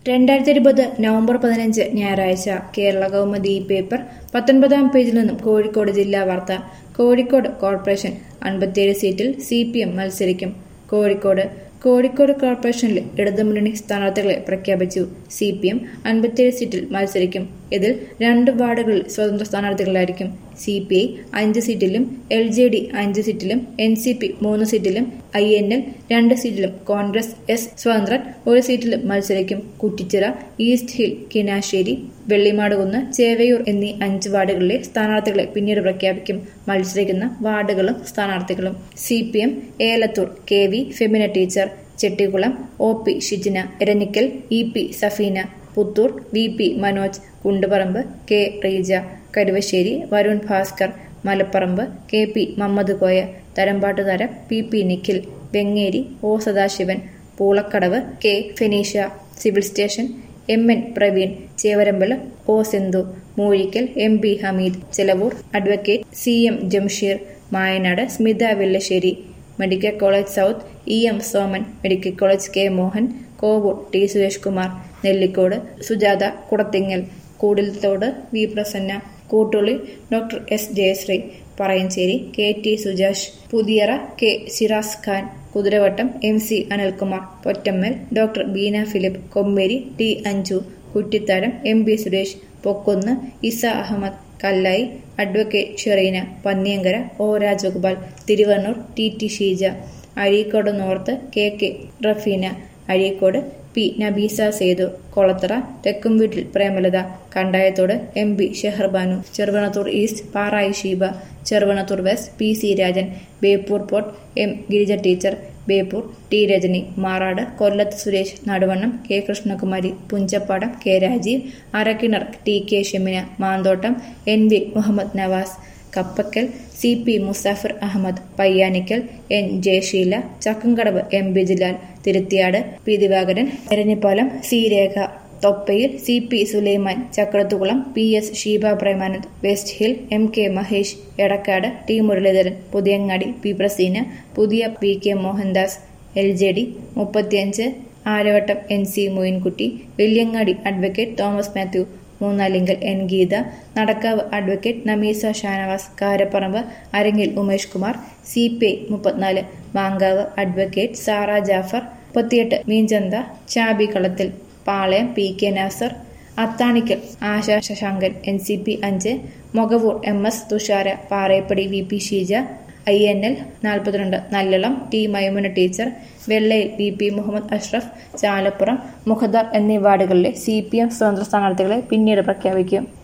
രണ്ടായിരത്തി ഇരുപത് നവംബർ പതിനഞ്ച് ഞായറാഴ്ച കേരള കൗമുദി ഈ പേപ്പർ പത്തൊൻപതാം പേജിൽ നിന്നും കോഴിക്കോട് ജില്ലാ വാർത്ത കോഴിക്കോട് കോർപ്പറേഷൻ അൻപത്തിയേഴ് സീറ്റിൽ സി പി എം മത്സരിക്കും കോഴിക്കോട് കോഴിക്കോട് കോർപ്പറേഷനിൽ ഇടതുമുന്നണി സ്ഥാനാർത്ഥികളെ പ്രഖ്യാപിച്ചു സി പി എം അൻപത്തിയേഴ് സീറ്റിൽ മത്സരിക്കും ഇതിൽ രണ്ട് വാർഡുകളിൽ സ്വതന്ത്ര സ്ഥാനാർത്ഥികളായിരിക്കും സി പി ഐ അഞ്ച് സീറ്റിലും എൽ ജെ ഡി അഞ്ച് സീറ്റിലും എൻ സി പി മൂന്ന് സീറ്റിലും ഐ എൻ എൽ രണ്ട് സീറ്റിലും കോൺഗ്രസ് എസ് സ്വതന്ത്രൻ ഒരു സീറ്റിലും മത്സരിക്കും കുറ്റിച്ചിറ ഈസ്റ്റ് ഹിൽ കിനാശ്ശേരി വെള്ളിമാടുകുന്ന് ചേവയൂർ എന്നീ അഞ്ച് വാർഡുകളിലെ സ്ഥാനാർത്ഥികളെ പിന്നീട് പ്രഖ്യാപിക്കും മത്സരിക്കുന്ന വാർഡുകളും സ്ഥാനാർത്ഥികളും C P M Elathur K V Femina teacher Chettikulam O P Shijina Eranhikkal E P Safeena Puthur V P Manoj Kunduparamba K Reeja Karuvassery Varun Bhaskar Malaparamba K P Mammad Koya Tharampattuthara P P Nikhil Vengeri O Sadasivan Poolakkadavu K Feneesha civil station M N Praveen Chevarambalam O Sindhu Moozhikkal M P Hameed Chelavoor advocate C M Jamsheer Mayanad Smitha Vellassery medical college south E M Soman medical college K Mohan Kovoor T Suresh Kumar Nellikode Sujatha Kudathingal Koodilathode V Prasanna Kootulli doctor S Jayasree Parayancheri K T Sujash Puthiyara K Siras Khan Kuthiravattam M C Anilkumar Pottammal doctor Beena Philip Kommeri T Anju Kuttitharam M P Suresh Pokkunnu Isa Ahammed Kallai advocate Shereena Panniyankara O Rajagopal Thiruvannur T T Sheeja Azhikode north K K Rafeena Azhikode P Nabeesa Sethu Kolathara Thekkumveettil Premalatha Kandayathode M P Sheharbanu Cheruvannur east Parayi Sheeba Cheruvannur west P C Rajan Beypore port M Girija teacher Beypore T Rajani Marad Kollath Suresh Naduvannam K Krishnakumari Punchappadam K Rajeev Arakkinar T K Shemina Manthottam N V Muhammad Navas Kappakkal C P Musafir Ahammed Payyanakkal N Jayaseela Chakkumkadavu M Bijilal Thiruthiyad P Divakaran Eranhipalam C Rekha Thoppayil C P Sulaiman Chakrathukulam P S Sheeba Premanand west hill M K Mahesh Edakkad T Muraleedharan Puthiyangadi P Praseena പുതിയ P K Mohandas L J D മുപ്പത്തിയഞ്ച് Aravattam N C Moinkutty Valiyangadi advocate Thomas Mathew Moonnalingal N Geetha Nadakkavu advocate Nameesa Shanavas Karaparamba Arangil Umesh Kumar C P I മുപ്പത്തിനാല് Mankavu advocate Sara Jafar മുപ്പത്തിയെട്ട് Meenchanda Chabi Kalathil Palayam P K Nasar Athanikkal Asha Sasankan N C P അഞ്ച് Mokavoor M S Thushara Parayappadi V P Sheeja I N L നാൽപ്പത്തിരണ്ട് Nallalam T Maimuna teacher Vellayil V P Muhammad Ashraf Chalappuram Mukhadar എന്നീ വാർഡുകളിലെ C P M സ്വതന്ത്ര സ്ഥാനാർത്ഥികളെ പിന്നീട് പ്രഖ്യാപിക്കും